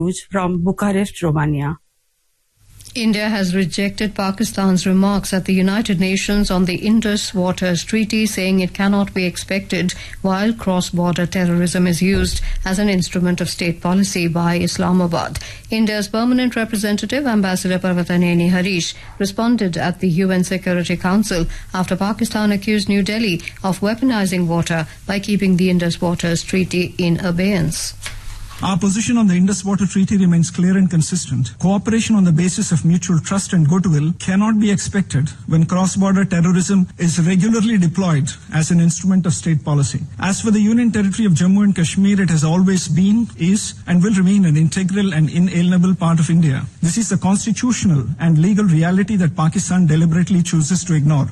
from Bucharest, Romania. India has rejected Pakistan's remarks at the United Nations on the Indus Waters Treaty, saying it cannot be expected while cross border terrorism is used as an instrument of state policy by Islamabad. India's permanent representative, Ambassador Parvataneni Harish, responded at the UN Security Council after Pakistan accused New Delhi of weaponizing water by keeping the Indus Waters Treaty in abeyance. Our position on the Indus Water Treaty remains clear and consistent. Cooperation on the basis of mutual trust and goodwill cannot be expected when cross-border terrorism is regularly deployed as an instrument of state policy. As for the Union Territory of Jammu and Kashmir, it has always been, is, and will remain an integral and inalienable part of India. This is the constitutional and legal reality that Pakistan deliberately chooses to ignore.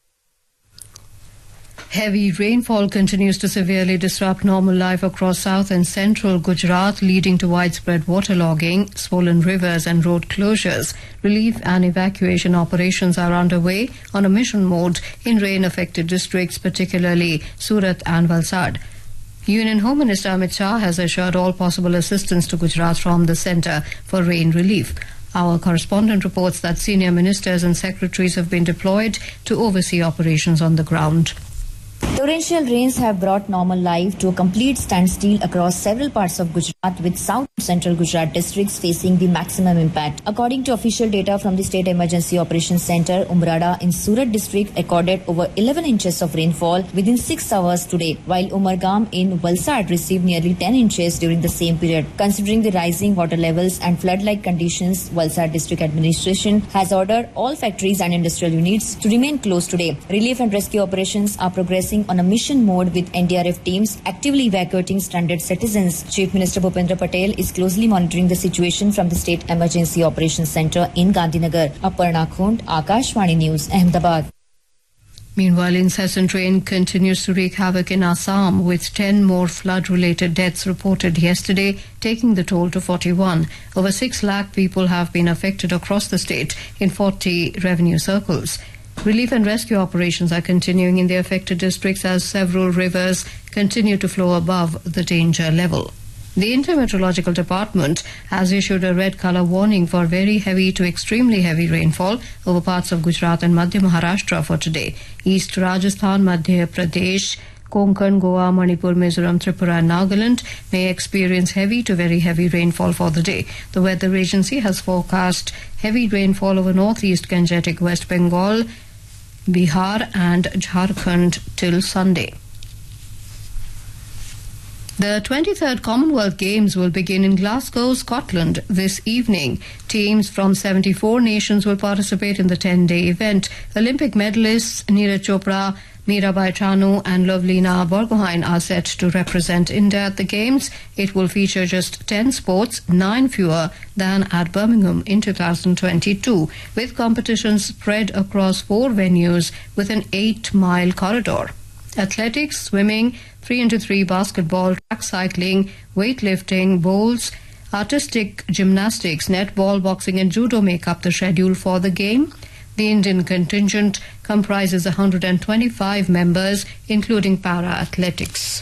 Heavy rainfall continues to severely disrupt normal life across south and central Gujarat, leading to widespread waterlogging, swollen rivers, and road closures. Relief and evacuation operations are underway on a mission mode in rain affected districts, particularly Surat and Valsad. Union Home Minister Amit Shah has assured all possible assistance to Gujarat from the centre for rain relief. Our correspondent reports that senior ministers and secretaries have been deployed to oversee operations on the ground. Torrential rains have brought normal life to a complete standstill across several parts of Gujarat, with south and central Gujarat districts facing the maximum impact. According to official data from the State Emergency Operations Center, Umrada in Surat district recorded over 11 inches of rainfall within 6 hours today, while Umargam in Valsad received nearly 10 inches during the same period. Considering the rising water levels and flood-like conditions, Valsad district administration has ordered all factories and industrial units to remain closed today. Relief and rescue operations are progressing on a mission mode with NDRF teams actively evacuating stranded citizens. Chief Minister Bhupendra Patel is closely monitoring the situation from the State Emergency Operations Center in Gandhinagar. Aparna Khund, Akashvani News, Ahmedabad. Meanwhile, incessant rain continues to wreak havoc in Assam, with 10 more flood related deaths reported yesterday, taking the toll to 41. Over 6 lakh people have been affected across the state in 40 revenue circles. Relief and rescue operations are continuing in the affected districts as several rivers continue to flow above the danger level. The Intermeteorological Department has issued a red color warning for very heavy to extremely heavy rainfall over parts of Gujarat and Madhya Maharashtra for today. East Rajasthan, Madhya Pradesh, Konkan, Goa, Manipur, Mizoram, Tripura, and Nagaland may experience heavy to very heavy rainfall for the day. The weather agency has forecast heavy rainfall over northeast Gangetic West Bengal, Bihar, and Jharkhand till Sunday. The 23rd Commonwealth Games will begin in Glasgow, Scotland this evening. Teams from 74 nations will participate in the 10 day event. Olympic medalists Neeraj Chopra, Mirabai Chanu, and Lovlina Borgohain are set to represent India at the Games. It will feature just 10 sports, 9 fewer than at Birmingham in 2022, with competitions spread across four venues with an 8 mile corridor. Athletics, swimming, 3 into 3 basketball, track cycling, weightlifting, bowls, artistic gymnastics, netball, boxing, and judo make up the schedule for the game. The Indian contingent comprises 125 members, including para athletics.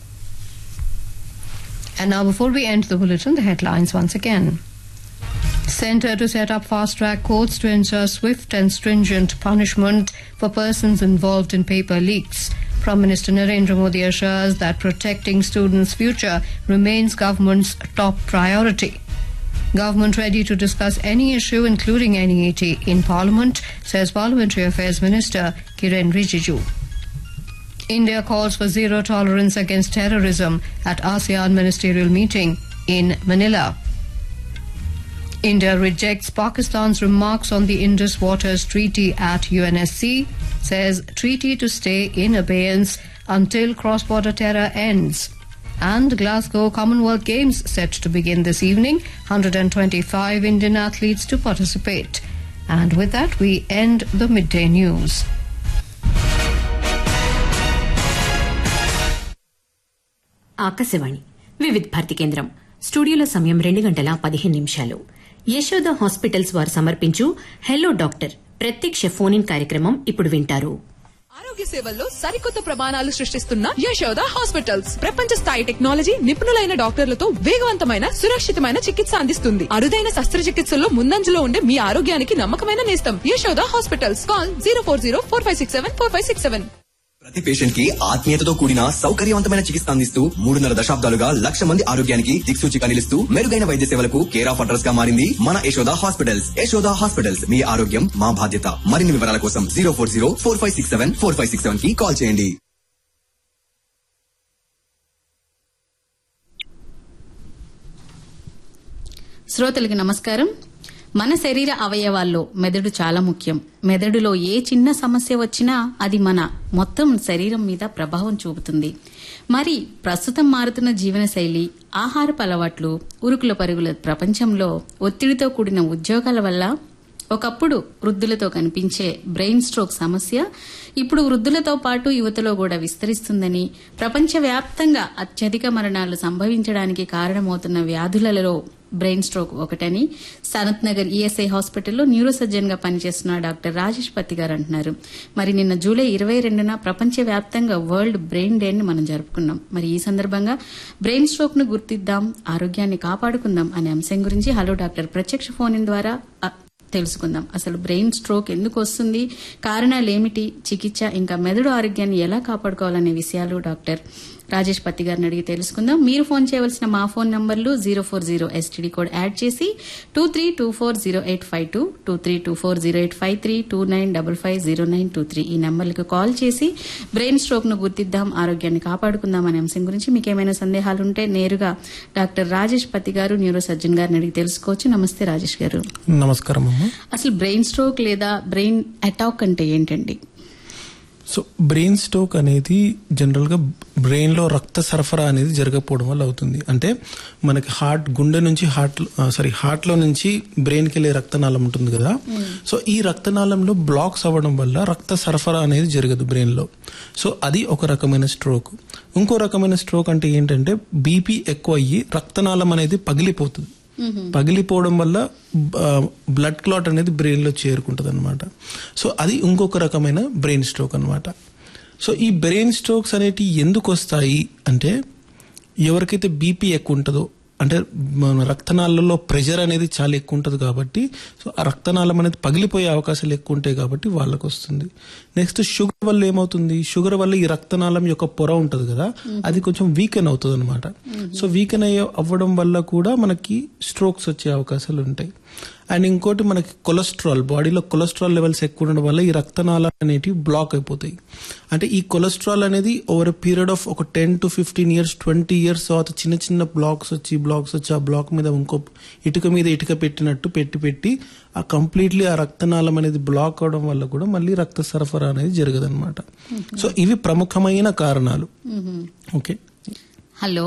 And now, before we end the bulletin, the headlines once again. Centre to set up fast track courts to ensure swift and stringent punishment for persons involved in paper leaks. Prime Minister Narendra Modi assures that protecting students' future remains government's top priority. Government ready to discuss any issue, including NEAT, in Parliament, says Parliamentary Affairs Minister Kiren Rijiju. India calls for zero tolerance against terrorism at ASEAN ministerial meeting in Manila. India rejects Pakistan's remarks on the Indus Waters Treaty at UNSC, says treaty to stay in abeyance until cross border terror ends. And Glasgow Commonwealth Games set to begin this evening, 125 Indian athletes to participate. And with that, we end the midday news. Akashvani వివిధ భారతి కేంద్రం స్టూడియోలో సమయం రెండు గంటల పదిహేను నిమిషాలు Yashoda hospitals వారు సమర్పించు హెలో డాక్టర్ ప్రత్యక్ష ఫోన్ ఇన్ కార్యక్రమం ఇప్పుడు వింటారు ఆరోగ్య సేవల్లో సరికొత్త ప్రమాణాలు సృష్టిస్తున్న యశోద హాస్పిటల్స్ ప్రపంచ స్థాయి టెక్నాలజీ నిపుణులైన డాక్టర్లతో వేగవంతమైన సురక్షితమైన చికిత్స అందిస్తుంది అరుదైన శస్త్రచికిత్సల్లో ముందంజలో ఉండే మీ ఆరోగ్యానికి నమ్మకమైన నేస్తం Yashoda hospitals call zero four zero four five six seven four five six seven ప్రతి పేషెంట్ కి ఆత్మీయతతో కూడిన సౌకర్యవంతమైన చికిత్స అందిస్తూ మూడున్నర దశాబ్దాలుగా లక్ష మంది ఆరోగ్యానికి దిక్సూచిగా నిలుస్తూ మెరుగైన వైద్య సేవలకు కేర్ ఆఫ్ అడ్రస్ గా మారింది మన యశోద హాస్పిటల్స్ యశోద హాస్పిటల్స్ మీ ఆరోగ్యం మా బాధ్యత మరిన్ని వివరాల కోసం zero four zero four five six seven four five six seven కి కాల్ చేయండి శ్రోతలకి నమస్కారం మన శరీర అవయవాల్లో మెదడు చాలా ముఖ్యం మెదడులో ఏ చిన్న సమస్య వచ్చినా అది మన మొత్తం శరీరం మీద ప్రభావం చూపుతుంది మరి ప్రస్తుతం మారుతున్న జీవనశైలి ఆహారపు అలవాట్లు ఉరుకుల పరుగుల ప్రపంచంలో ఒత్తిడితో కూడిన ఉద్యోగాల వల్ల ఒకప్పుడు వృద్ధులతో కనిపించే బ్రెయిన్ స్ట్రోక్ సమస్య ఇప్పుడు వృద్ధులతో పాటు యువతలో కూడా విస్తరిస్తుందని ప్రపంచవ్యాప్తంగా అత్యధిక మరణాలు సంభవించడానికి కారణమవుతున్న వ్యాధులలో బ్రెయిన్ స్ట్రోక్ ఒకటని సనత్ నగర్ ఈఎస్ఐ హాస్పిటల్లో న్యూరో సర్జన్ గా పనిచేస్తున్న డాక్టర్ రాజేష్ పత్తి గారు అంటున్నారు మరి నిన్న జూలై ఇరవై రెండున ప్రపంచవ్యాప్తంగా వరల్డ్ బ్రెయిన్ డే ని మనం జరుపుకున్నాం మరి ఈ సందర్భంగా బ్రెయిన్ స్ట్రోక్ ను గుర్తిద్దాం ఆరోగ్యాన్ని కాపాడుకుందాం అనే అంశం గురించి హలో డాక్టర్ ప్రత్యక్ష ఫోన్ ఇన్ ద్వారా అ, తెలుసుకుందాం అసలు బ్రెయిన్ స్ట్రోక్ ఎందుకు వస్తుంది కారణాలు ఏమిటి చికిత్స ఇంకా మెదడు ఆరోగ్యాన్ని ఎలా కాపాడుకోవాలనే విషయాలు డాక్టర్ రాజేష్ పత్తి గారిని అడిగి తెలుసుకుందాం మీరు ఫోన్ చేయవలసిన మా ఫోన్ నంబర్లు zero four zero STD code add చేసి two three two four zero eight five two two three two four zero eight five three two nine double five zero nine two three ఈ నంబర్లకు call చేసి brain stroke ను గుర్తిద్దాం ఆరోగ్యాన్ని కాపాడుకుందాం అనే అంశం గురించి మీకు ఏమైనా సందేహాలు ఉంటే నేరుగా డాక్టర్ రాజేష్ పత్తి గారు న్యూరో సర్జన్ గారిని అడిగి తెలుసుకోవచ్చు నమస్తే రాజేష్ గారు నమస్కారం అమ్మ అసలు బ్రెయిన్ స్ట్రోక్ లేదా బ్రెయిన్ అటాక్ అంటే ఏంటండి సో బ్రెయిన్ స్ట్రోక్ అనేది జనరల్ గా బ్రెయిన్ లో రక్త సరఫరా అనేది జరగకపోవడం వల్ల అవుతుంది అంటే మనకి హార్ట్ గుండె నుంచి హార్ట్ సారీ హార్ట్ లో నుంచి బ్రెయిన్ కి వెళ్ళే రక్తనాళం ఉంటుంది కదా సో ఈ రక్తనాళంలో బ్లాక్స్ అవ్వడం వల్ల రక్త సరఫరా అనేది జరగదు బ్రెయిన్ లో సో అది ఒక రకమైన స్ట్రోక్ ఇంకో రకమైన స్ట్రోక్ అంటే ఏంటంటే బీపీ ఎక్కువ అయ్యి రక్తనాళం అనేది పగిలిపోతుంది పగిలిపోవడం వల్ల బ్లడ్ క్లాట్ అనేది బ్రెయిన్ లో చేరుకుంటుంది అనమాట సో అది ఇంకొక రకమైన బ్రెయిన్ స్ట్రోక్ అనమాట సో ఈ బ్రెయిన్ స్ట్రోక్స్ అనేటివి ఎందుకు వస్తాయి అంటే ఎవరికైతే బీపీ ఎక్కువ ఉంటుందో అంటే మన రక్తనాళాలలో ప్రెషర్ అనేది చాలా ఎక్కువ ఉంటుంది కాబట్టి సో ఆ రక్తనాళం అనేది పగిలిపోయే అవకాశాలు ఎక్కువ ఉంటాయి కాబట్టి వాళ్ళకు వస్తుంది నెక్స్ట్ షుగర్ వల్ల ఏమవుతుంది షుగర్ వల్ల ఈ రక్తనాళం యొక్క పొర ఉంటుంది కదా అది కొంచెం వీకెన్ అవుతుంది అనమాట సో వీకెన్ అయ్యే అవ్వడం వల్ల కూడా మనకి స్ట్రోక్స్ వచ్చే అవకాశాలు ఉంటాయి అండ్ ఇంకోటి మనకి కొలెస్ట్రాల్ బాడీలో కొలెస్ట్రాల్ లెవెల్స్ ఎక్కువ ఉండడం వల్ల ఈ రక్తనాళాలు అనేటివి బ్లాక్ అయిపోతాయి అంటే ఈ కొలెస్ట్రాల్ అనేది ఓవర్ పీరియడ్ ఆఫ్ ఒక ten to fifteen years twenty years తర్వాత చిన్న చిన్న బ్లాక్స్ వచ్చి బ్లాక్స్ వచ్చి ఆ బ్లాక్ మీద ఇంకో ఇటుక మీద ఇటుక పెట్టినట్టు పెట్టి పెట్టి ఆ కంప్లీట్లీ ఆ రక్తనాళం అనేది బ్లాక్ అవడం వల్ల కూడా మళ్ళీ రక్త సరఫరా అనేది జరగదన్నమాట సో ఇవి ప్రముఖమైన కారణాలు ఓకే హలో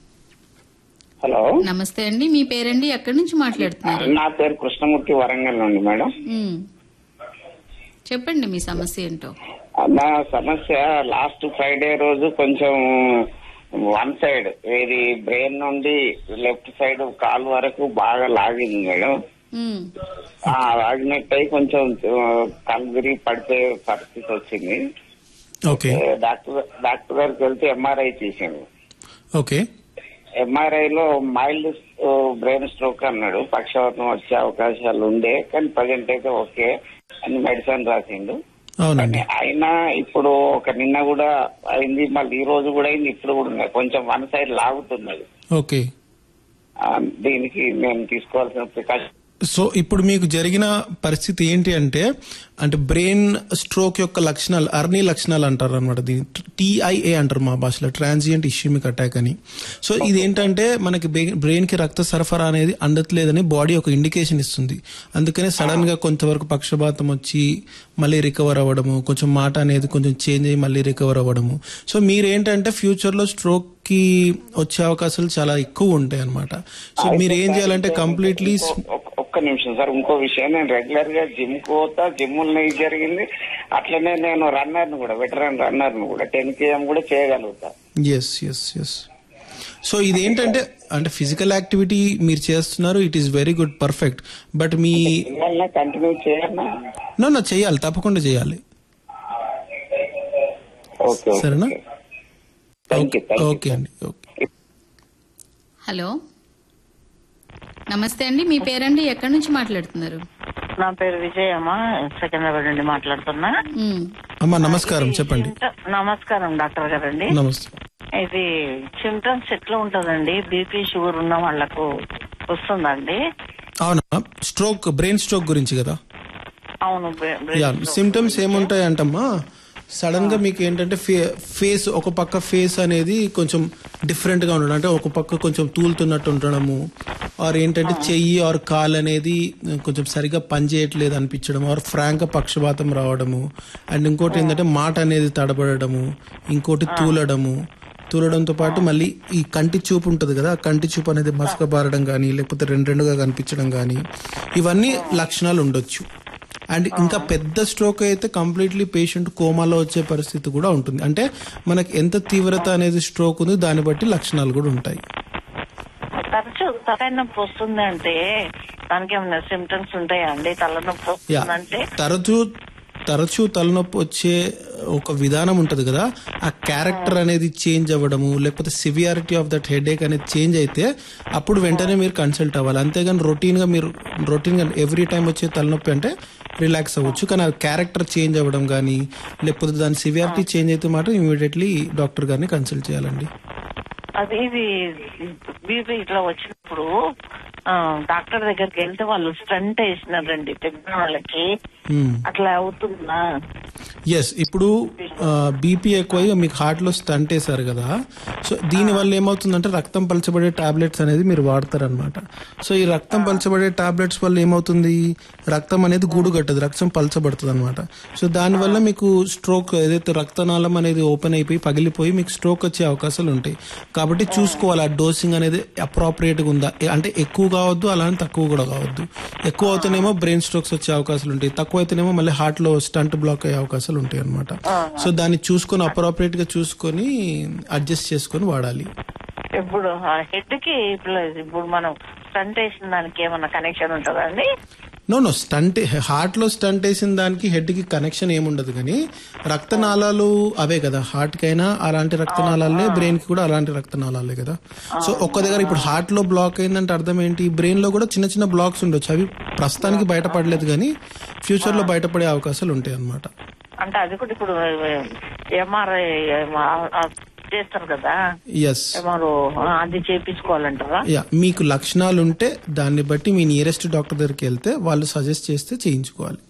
హలో నమస్తే అండి మీ పేరండి ఎక్కడి నుంచి మాట్లాడుతున్నారు నా పేరు కృష్ణమూర్తి వరంగల్ నుండి మేడం మ్మ్. చెప్పండి మీ సమస్య ఏంటో నా సమస్య లాస్ట్ ఫ్రైడే రోజు కొంచెం వన్ సైడ్ ఇది బ్రెయిన్ నుండి లెఫ్ట్ సైడ్ కాల్ వరకు బాగా లాగింది మేడం మ్మ్. ఆ లాగినట్టు అయి కొంచెం కళ్ళు తిరిగి పడిపోయే పరిస్థితి వచ్చింది ఓకే డాక్టర్ డాక్టర్ గారికి వెళ్తే ఎంఆర్ఐ చేశాను ఓకే ఎంఆర్ఐ లో మైల్డ్ బ్రెయిన్ స్ట్రోక్ అన్నాడు పక్షవాతం వచ్చే అవకాశాలు ఉండే కానీ ప్రజెంట్ అయితే ఓకే అని మెడిసిన్ రాసిండు అవునండి అయినా ఇప్పుడు ఒక నిన్న కూడా అయింది మళ్ళీ ఈ రోజు కూడా అయింది ఇప్పుడు కూడా ఉన్నాయి కొంచెం వన్ సైడ్ లాగుతున్నది ఓకే ఆ, దీనికి నేను తీసుకోవాల్సిన ప్రికాషన్ సో ఇప్పుడు మీకు జరిగిన పరిస్థితి ఏంటి అంటే అంటే బ్రెయిన్ స్ట్రోక్ యొక్క లక్షణాలు అర్నీ లక్షణాలు అంటారు అనమాట దీన్ని టీఐఏ అంటారు మా భాషలో ట్రాన్సియంట్ ఇష్యూమిక్ అటాక్ అని సో ఇది ఏంటంటే మనకి బ్రెయిన్ కి రక్త సరఫరా అనేది అందట్లేదని బాడీ ఒక ఇండికేషన్ ఇస్తుంది అందుకనే సడన్ గా కొంతవరకు పక్షపాతం వచ్చి మళ్ళీ రికవర్ అవ్వడము కొంచెం మాట అనేది కొంచెం చేంజ్ అయ్యి మళ్ళీ రికవర్ అవ్వడము సో మీరేంటంటే ఫ్యూచర్ లో స్ట్రోక్ కి వచ్చే అవకాశాలు చాలా ఎక్కువ ఉంటాయి అనమాట సో మీరు ఏం చేయాలంటే కంప్లీట్లీ ఒక్క- ఒక్క నిమిషం సార్ ఇంకో విషయం నేను రెగ్యులర్ గా జిమ్ కు పోతా జిమ్ జరిగింది అట్లనే నేను రన్నర్ ను కూడా వెటరన్ రన్నర్ ను కూడా టెన్ కేఎం కూడా చేయగలుగుతా ఎస్ ఎస్ ఎస్ సో ఇదేంటంటే అంటే ఫిజికల్ యాక్టివిటీ మీరు చేస్తున్నారు it is very good perfect but మీ కంటిన్యూ చేయాలన్నా నో నా చేయాలి తప్పకుండా చేయాలి ఓకే సరేనా థ్యాంక్ యూ థ్యాంక్ ఓకే అండి ఓకే హలో నమస్తే అండి మీ పేరండి ఎక్కడి నుంచి మాట్లాడుతున్నారు నా పేరు విజయమ్మ సికింద్రాబాద్ నుండి మాట్లాడుతున్నా మ్, అమ్మా నమస్కారం చెప్పండి నమస్కారం డాక్టర్ గారండి నమస్తే ఇది సిమ్టమ్స్ ఎట్లా ఉంటదండి బీపీ షుగర్ ఉన్న వాళ్ళకు వస్తుందండి అవునా స్ట్రోక్ బ్రెయిన్ స్ట్రోక్ గురించి కదా అవును బ్రె- యా బ్రెయిన్ సిమ్టమ్స్ ఏముంటాయి అంటమ్మా సడన్ గా మీకు ఏంటంటే ఫే- ఫేస్ ఒక పక్క ఫేస్ అనేది కొంచెం డిఫరెంట్ గా ఉండడం అంటే ఒక పక్క కొంచెం తూలుతున్నట్టు ఉండడము ఆర్ ఏంటంటే చెయ్యి ఆర్ కాల్ అనేది కొంచెం సరిగా పనిచేయట్లేదు అనిపించడం ఆర్ ఫ్రాంక్ గా పక్షపాతం రావడము అండ్ ఇంకోటి ఏంటంటే మాట అనేది తడబడము ఇంకోటి తూలడము తూలడంతో పాటు మళ్ళీ ఈ కంటి చూపు ఉంటుంది కదా ఆ కంటి చూపు అనేది మసకబారడం కానీ లేకపోతే రెండు రెండుగా కనిపించడం కానీ ఇవన్నీ లక్షణాలు ఉండొచ్చు అండ్ ఇంకా పెద్ద స్ట్రోక్ అయితే కంప్లీట్లీ పేషెంట్ కోమాలో వచ్చే పరిస్థితి కూడా ఉంటుంది అంటే మనకి ఎంత తీవ్రత అనేది స్ట్రోక్ ఉంది దాన్ని బట్టి లక్షణాలు కూడా ఉంటాయి తరచు తలనొప్పి వస్తుంది అంటే దానికి ఏమైనా సిమ్టమ్స్ ఉంటాయా అండి తలనొప్పి యా వస్తుందంటే తరచూ తరచూ తలనొప్పి వచ్చే ఒక విధానం ఉంటుంది కదా ఆ క్యారెక్టర్ అనేది చేంజ్ అవ్వడము లేకపోతే సివియారిటీ ఆఫ్ దట్ హెడేక్ అనేది చేంజ్ అయితే అప్పుడు వెంటనే మీరు కన్సల్ట్ అవ్వాలి అంతేగాని రొటీన్ గా మీరు రొటీన్ గా ఎవ్రీ టైం వచ్చే తలనొప్పి అంటే రిలాక్స్ అవ్వచ్చు కానీ ఆ క్యారెక్టర్ చేంజ్ అవ్వడం కానీ లేకపోతే దాని సివియారిటీ చేంజ్ అయితే మాత్రం ఇమీడియట్లీ డాక్టర్ గారిని కన్సల్ట్ చేయాలండి అది ఇది బీపీ ఇట్లా వచ్చినప్పుడు ఆ, డాక్టర్ దగ్గరికి వెళ్తే వాళ్ళు స్టంట్ వేసినారండి పెద్ద వాళ్ళకి Hmm. అట్లా అవుతుందా ఎస్ ఇప్పుడు బీపీ ఎక్కువై మీకు హార్ట్ లో స్టంట్ వేశారు కదా సో దీని వల్ల ఏమవుతుందంటే రక్తం పలచబడే టాబ్లెట్స్ అనేది మీరు వాడతారనమాట సో ఈ రక్తం పలచబడే టాబ్లెట్స్ వల్ల ఏమవుతుంది రక్తం అనేది గూడు కట్టదు రక్తం పలచబడుతుంది అనమాట సో దానివల్ల మీకు స్ట్రోక్ ఏదైతే రక్తనాళం అనేది ఓపెన్ అయిపోయి పగిలిపోయి మీకు స్ట్రోక్ వచ్చే అవకాశాలు ఉంటాయి కాబట్టి చూసుకోవాలి ఆ డోసింగ్ అనేది అప్రాప్రియేట్ గా ఉందా ఏ- అంటే ఎక్కువ కావద్దు అలానే తక్కువ కూడా కావద్దు ఎక్కువ అవుతేనేమో బ్రెయిన్ స్ట్రోక్స్ వచ్చే అవకాశాలు ఉంటాయి తక్కువ అయితేనేమో మళ్ళీ హార్ట్ లో స్టంట్ బ్లాక్ అయ్యే అవకాశాలు ఉంటాయి అనమాట సో దాన్ని చూసుకొని అప్రాప్రియేట్ గా చూసుకొని అడ్జస్ట్ చేసుకొని వాడాలి ఇప్పుడు హెడ్ కి ఇప్పుడు ఇప్పుడు మనం స్టంట్ వేసిన దానికి ఏమన్నా కనెక్షన్ ఉంటుందా అండి నో నో స్టంట్ హార్ట్ లో స్టంట్ వేసిన దానికి హెడ్ కి కనెక్షన్ ఏముండదు కానీ రక్తనాళాలు అవే కదా హార్ట్ కైనా అలాంటి రక్తనాళాలే బ్రెయిన్ కి కూడా అలాంటి రక్తనాళాలే కదా సో ఒక్క దగ్గర ఇప్పుడు హార్ట్ లో బ్లాక్ అయిందంటే అర్థం ఏంటి బ్రెయిన్ లో కూడా చిన్న చిన్న బ్లాక్స్ ఉండొచ్చు అవి ప్రస్తుతానికి బయటపడలేదు కానీ ఫ్యూచర్ లో బయటపడే అవకాశాలు ఉంటాయి అన్నమాట అంటే అది కూడా ఇప్పుడు ఎంఆర్ఐ చేస్తారు కదా ఎస్ ఎంఆర్ఓ అది చేపించుకోవాలంటారా యా మీకు లక్షణాలు ఉంటే దాన్ని బట్టి మీ నియరెస్ట్ డాక్టర్ దగ్గరికి వెళ్తే వాళ్ళు సజెస్ట్ చేస్తే చేయించుకోవాలి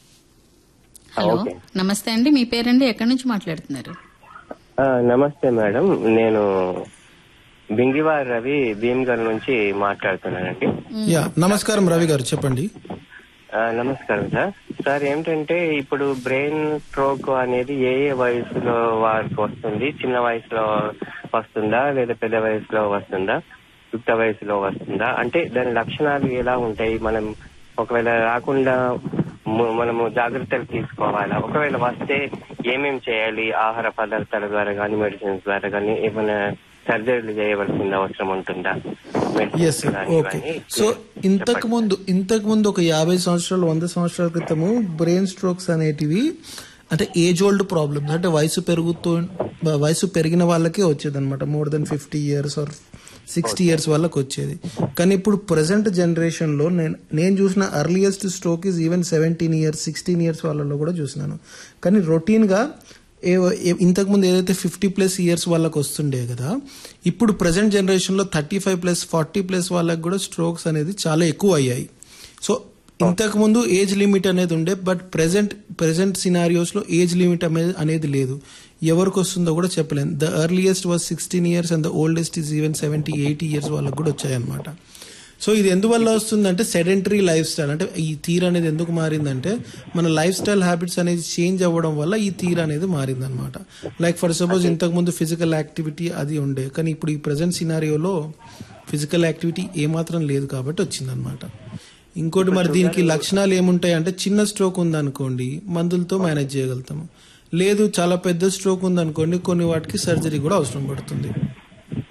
హలో నమస్తే అండి మీ పేరండి ఎక్కడి నుంచి మాట్లాడుతున్నారు ఆ, నమస్తే మేడం నేను బింగివారి రవి భీమ్గల్ నుంచి మాట్లాడుతున్నానండి యా నమస్కారం రవి గారు చెప్పండి ఆ, నమస్కారం సార్ సార్ ఏమిటంటే ఇప్పుడు బ్రెయిన్ స్ట్రోక్ అనేది ఏ ఏ వయసులో వారికి వస్తుంది చిన్న వయసులో వస్తుందా లేదా పెద్ద వయసులో వస్తుందా యుక్త వయసులో వస్తుందా అంటే దాని లక్షణాలు ఎలా ఉంటాయి మనం ఒకవేళ రాకుండా ము- మనము జాగ్రత్తలు తీసుకోవాలా ఒకవేళ వస్తే ఏమేం చేయాలి ఆహార పదార్థాల ద్వారా కానీ మెడిసిన్స్ ద్వారా కానీ ఏమైనా సర్జరీలు చేయవలసిన అవసరం ఉంటుందా ఎస్ ఓకే సో ఇంతకు ముందు ఇంతకు ముందు ఒక యాభై సంవత్సరాలు వంద సంవత్సరాల క్రితము బ్రెయిన్ స్ట్రోక్స్ అనేటివి అంటే ఏజ్ ఓల్డ్ ప్రాబ్లమ్స్ అంటే వయసు పెరుగుతూ వయసు పెరిగిన వాళ్ళకే వచ్చేది అనమాట more than fifty years or sixty years వాళ్ళకి వచ్చేది కానీ ఇప్పుడు ప్రజెంట్ జనరేషన్ లో నేను నేను చూసిన earliest stroke is even seventeen years sixteen years వాళ్ళలో కూడా చూసినాను కానీ రొటీన్ గా ఏ- ఏ- ఇంతకుముందు ఏదైతే ఫిఫ్టీ ప్లస్ ఇయర్స్ వాళ్ళకి వస్తుండే కదా ఇప్పుడు ప్రజెంట్ జనరేషన్ లో thirty five plus forty plus వాళ్ళకి కూడా స్ట్రోక్స్ అనేది చాలా ఎక్కువ అయ్యాయి సో ఇంతకు ముందు ఏజ్ లిమిట్ అనేది ఉండే బట్ ప్రెసెంట్ ప్రెసెంట్ సినారియోస్ లో ఏజ్ లిమిట్ అనేది అనేది లేదు ఎవరికి వస్తుందో కూడా చెప్పలేము the earliest was sixteen years and the oldest is even seventy eighty years వాళ్ళకి కూడా వచ్చాయన్నమాట సో ఇది ఎందువల్ల వస్తుందంటే సెడెంటరీ లైఫ్ స్టైల్ అంటే ఈ తీర్ అనేది ఎందుకు మారిందంటే మన లైఫ్ స్టైల్ హ్యాబిట్స్ అనేది చేంజ్ అవ్వడం వల్ల ఈ తీర్ అనేది మారిందనమాట లైక్ ఫర్ సపోజ్ ఇంతకు ముందు ఫిజికల్ యాక్టివిటీ అది ఉండే కానీ ఇప్పుడు ఈ ప్రజెంట్ సినారియోలో ఫిజికల్ యాక్టివిటీ ఏమాత్రం లేదు కాబట్టి వచ్చిందనమాట ఇంకోటి మరి దీనికి లక్షణాలు ఏముంటాయి అంటే చిన్న స్ట్రోక్ ఉందనుకోండి మందులతో మేనేజ్ చేయగలుగుతాము లేదు చాలా పెద్ద స్ట్రోక్ ఉందనుకోండి కొన్ని వాటికి సర్జరీ కూడా అవసరం పడుతుంది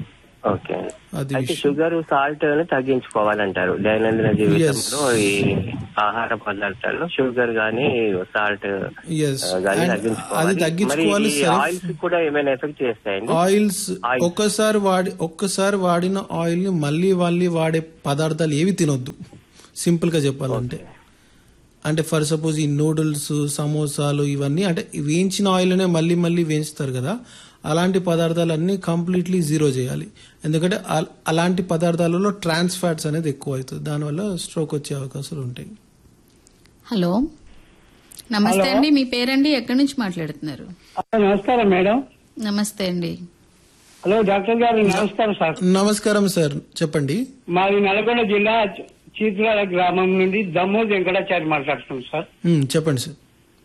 ఓకే అది అయితే షుగర్ సాల్ట్ తగ్గించుకోవాలంటారు దైనందిన జీవితంలో ఈ ఆహార పదార్థాల్లో షుగర్ గానీ సాల్ట్ Yes. గానీ And తగ్గించుకోవాలి అది తగ్గించుకోవాలి మరి ఈ self- ఆయిల్స్ కూడా ఏమైనా ఎఫెక్ట్ చేస్తాయండి ఆయిల్స్ ఒక్కసారి వాడి ఒక్కసారి వాడిన ఆయిల్ ని మళ్ళీ మళ్ళీ వాడే పదార్థాలు ఏవి తినొద్దు సింపుల్ గా చెప్పాలంటే అంటే ఫర్ సపోజ్ ఈ నూడిల్స్ సమోసాలు ఇవన్నీ అంటే వేయించిన ఆయిల్నే మళ్ళీ మళ్ళీ వేయించుతారు కదా అలాంటి పదార్థాలన్నీ కంప్లీట్లీ జీరో చేయాలి ఎందుకంటే అల్- అలాంటి పదార్థాలలో ట్రాన్స్ ఫ్యాట్స్ అనేది ఎక్కువ అవుతుంది దానివల్ల స్ట్రోక్ వచ్చే అవకాశాలు ఉంటాయి హలో నమస్తే హలో. అండి మీ పేరండి ఎక్కడి నుంచి మాట్లాడుతున్నారు నమస్కారం మేడం నమస్తే అండి హలో డాక్టర్ గారు నమస్కారం సార్ నమస్కారం సార్ చెప్పండి మాది నల్గొండ జిల్లా చీత్రాల గ్రామం నుండి దమ్మో వెంకటాచారి మాట్లాడుతున్నాం సార్ ఉమ్, చెప్పండి సార్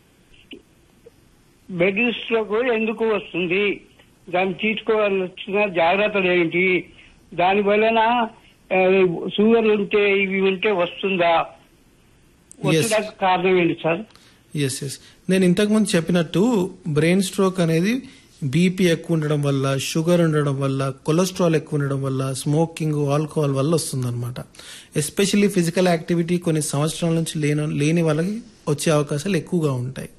బెడ్ స్ట్రోక్ ఎందుకు వస్తుంది దాన్ని తీసుకోవాల్సిన జాగ్రత్తలు ఏంటి దాని వలన ఆ, షుగర్ ఉంటే ఇవి ఉంటే వస్తుందా వచ్చడానికి కారణం ఏంటి సార్ ఎస్ ఎస్ నేను ఇంతకుముందు చెప్పినట్టు బ్రెయిన్ స్ట్రోక్ అనేది బీపీ ఎక్కువ ఉండడం వల్ల షుగర్ ఉండడం వల్ల కొలెస్ట్రాల్ ఎక్కువ ఉండడం వల్ల స్మోకింగ్ ఆల్కహాల్ వల్ల వస్తుందన్నమాట ఎస్పెషల్లీ ఫిజికల్ యాక్టివిటీ కొన్ని సంవత్సరాల నుంచి లేని లేని వాళ్ళకి వచ్చే అవకాశాలు ఎక్కువగా ఉంటాయి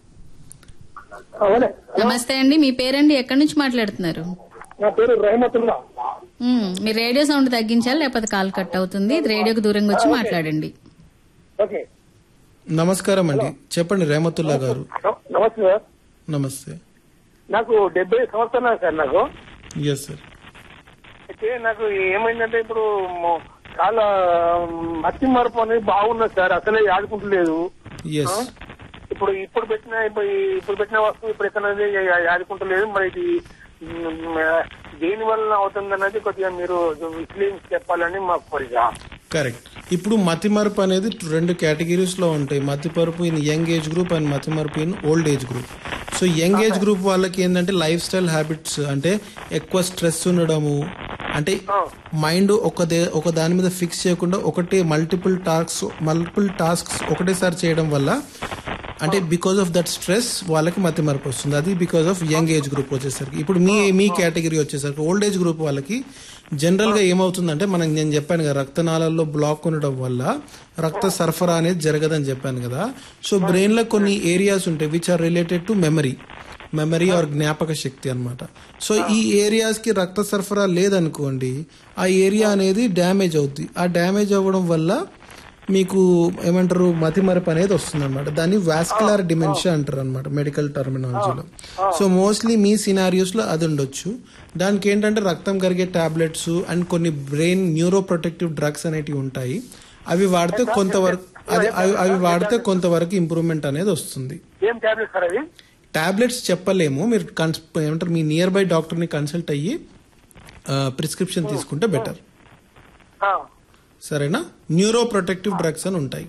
నమస్తే అండి మీ పేరండి ఎక్కడి నుంచి మాట్లాడుతున్నారు నా పేరు రహమతుల్లా మ్మ్. మీ రేడియో సౌండ్ తగ్గించాలి లేకపోతే కాల్ కట్ అవుతుంది రేడియోకి దూరంగా వచ్చి మాట్లాడండి ఓకే నమస్కారం అండి చెప్పండి రేమతుల్లా గారు నమస్తే సార్ నమస్తే నాకు డెబ్బై సంవత్సరాలు సార్ నాకు ఎస్ సార్ అయితే నాకు ఏమైందంటే ఇప్పుడు మొ- చాలా మత్తి మరపు అనేది బాగున్నది సార్ అసలే ఆడుకుంటలేదు ఎస్ ఇప్పుడు ఇప్పుడు పెట్టిన ఇప్పుడు ఇప్పుడు పెట్టిన వస్తువు ఇప్పుడు ఎక్కడ ఆడుకుంటలేదు మరి ఇది మ్, దేని వల్ల అవుతుందన్నది కొద్దిగా మీరు విశ్లేషించి చెప్పాలని మా కోరిక కరెక్ట్ ఇప్పుడు మతిమరుపు అనేది రెండు కేటగిరీస్ లో ఉంటాయి మతిమరుపు in young age group and మతిమరుపు in old age group so young age group వాళ్ళకి ఏంటంటే లైఫ్ స్టైల్ హ్యాబిట్స్ అంటే ఎక్కువ స్ట్రెస్ ఉండడము అంటే మైండ్ ఒక దే- ఒక దాని మీద ఫిక్స్ చేయకుండా ఒకటి మల్టిపుల్ టాస్క్స్ మల్టిపుల్ టాస్క్స్ ఒకటేసారి చేయడం వల్ల అంటే బికాస్ ఆఫ్ దట్ స్ట్రెస్ వాళ్ళకి మతి మరపు వస్తుంది అది because of young age group వచ్చేసరికి ఇప్పుడు మీ మీ కేటగిరీ వచ్చేసరికి ఓల్డ్ ఏజ్ గ్రూప్ వాళ్ళకి జనరల్ గా ఏమవుతుందంటే మనం నేను చెప్పాను కదా రక్తనాళాల్లో బ్లాక్ ఉండడం వల్ల రక్త సరఫరా అనేది జరగదని చెప్పాను కదా సో బ్రెయిన్ లో కొన్ని ఏరియాస్ ఉంటాయి which are related to memory memory or జ్ఞాపక శక్తి అన్నమాట సో ఈ ఏరియాస్ కి రక్త సరఫరా లేదనుకోండి ఆ ఏరియా అనేది డ్యామేజ్ అవుద్ది ఆ డ్యామేజ్ అవ్వడం వల్ల మీకు ఏమంటారు మతిమరపు అనేది వస్తుంది అనమాట దాన్ని వాస్కులర్ డిమెన్షియా అంటారు అనమాట మెడికల్ టర్మినాలజీలో సో మోస్ట్లీ మీ సినారియోస్ లో అది ఉండొచ్చు దానికి ఏంటంటే రక్తం కరిగే టాబ్లెట్స్ అండ్ కొన్ని బ్రెయిన్ న్యూరో ప్రొటెక్టివ్ డ్రగ్స్ అనేటివి ఉంటాయి అవి వాడితే కొంతవరకు అది అవి- అవి వాడితే కొంతవరకు ఇంప్రూవ్మెంట్ అనేది వస్తుంది ఏం టాబ్లెట్ సార్ అది టాబ్లెట్స్ చెప్పలేము మీరు కన్స్- ఏమంటారు మీ నియర్ బై డాక్టర్ ని కన్సల్ట్ అయ్యి ప్రిస్క్రిప్షన్ తీసుకుంటే బెటర్ ఆ, సరేనా న్యూరో ప్రొటెక్టివ్ డ్రగ్స్ అని ఉంటాయి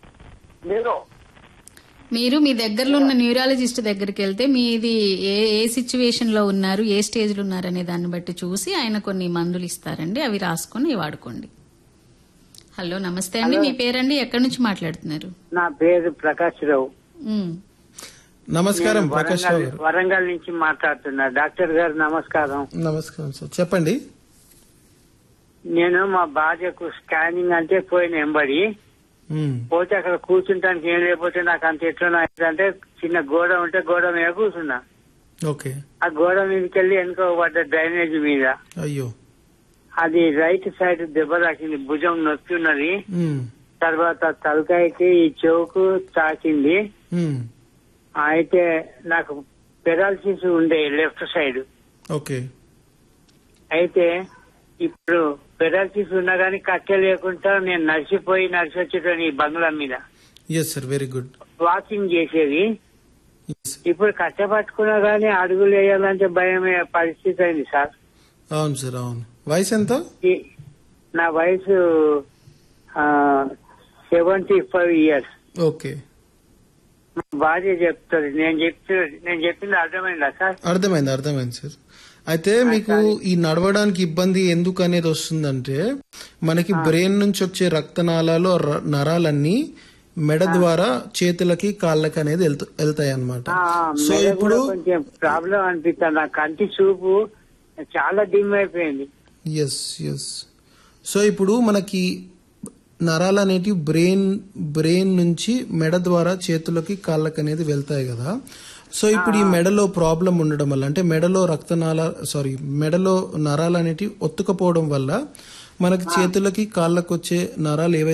మీరు మీరు మీ దగ్గరలో ఉన్న న్యూరాలజిస్ట్ దగ్గరికి వెళ్తే మీది ఏ ఏ సిచ్యువేషన్ లో ఉన్నారు ఏ స్టేజ్ లో ఉన్నారు అనే దాన్ని బట్టి చూసి ఆయన కొన్ని మందులు ఇస్తారండి అవి రాసుకొని వాడుకోండి హలో నమస్తే అండి మీ పేరండి ఎక్కడి నుంచి మాట్లాడుతున్నారు నా పేరు ప్రకాష్ రావు మ్. నమస్కారం నేను ప్రకాష్ వరంగల్- రావు గారు వరంగల్ నుంచి మాట్లాడుతున్నా డాక్టర్ గారు నమస్కారం నమస్కారం సార్ చెప్పండి నేను మా భార్యకు స్కానింగ్ అంటే పోయిన ఎంబడి మ్మ్. పోతే అక్కడ కూర్చుంటానికి ఏం లేకపోతే నాకు అంత ఎట్లా అంటే చిన్న గోడ ఉంటే గోడ మీద కూర్చున్నా ఓకే ఆ గోడ మీదకి వెళ్ళి వెనుక పడ్డ డ్రైనేజ్ మీద అయ్యో అది రైట్ సైడ్ దెబ్బ తాకింది భుజం నొప్పి ఉన్నది మ్మ్. తర్వాత తలకాయకి ఈ చెవుకు తాకింది మ్మ్. అయితే నాకు పెరాలసిస్ ఉండే లెఫ్ట్ సైడ్ ఓకే అయితే ఇప్పుడు పెరాలసిస్ ఉన్నా గానీ కట్టె లేకుండా నేను నడిచిపోయి నడిచి వచ్చేటోని ఈ బంగ్లా మీద yes sir very good walking చేసేది ఇప్పుడు కట్టె పట్టుకున్నా గానీ అడుగులు వేయాలంటే భయమే పరిస్థితి అయింది సార్ అవును సార్ అవును వయసు ఎంత ఈ- నా వయసు సెవెంటీ ఫైవ్ ఇయర్స్ ఓకే మా భార్య చెప్తుంది నేను చెప్తూ నేను చెప్పింది అర్థమైందా సార్ అర్థమైంది అర్థమైంది సార్ అయితే మీకు ఈ నడవడానికి ఇబ్బంది ఎందుకు అనేది వస్తుందంటే మనకి బ్రెయిన్ నుంచి వచ్చే రక్తనాళాలు ర- నరాలన్నీ మెడ ద్వారా చేతులకి కాళ్ళకి అనేది వెళ్తాయి అనమాట ఆ, సో మెడ ఇప్పుడు కూడా కొంచెం ప్రాబ్లం అనిపిస్తుంది నా కంటి చూపు చాలా డిమ్ అయిపోయింది ఎస్ ఎస్ సో ఇప్పుడు మనకి నరాలు అనేటివి బ్రెయిన్ బ్రెయిన్ నుంచి మెడ ద్వారా చేతులకి కాళ్ళకి అనేది వెళ్తాయి కదా సో ఇప్పుడు ఈ మెడలో ప్రాబ్లం ఉండడం వల్ల అంటే మెడలో రక్తనాళ సారీ మెడలో నరాలు అనేటివి ఒత్తుకపోవడం వల్ల మనకి చేతులకి కాళ్ళకు వచ్చే నరాలు ఏవైతే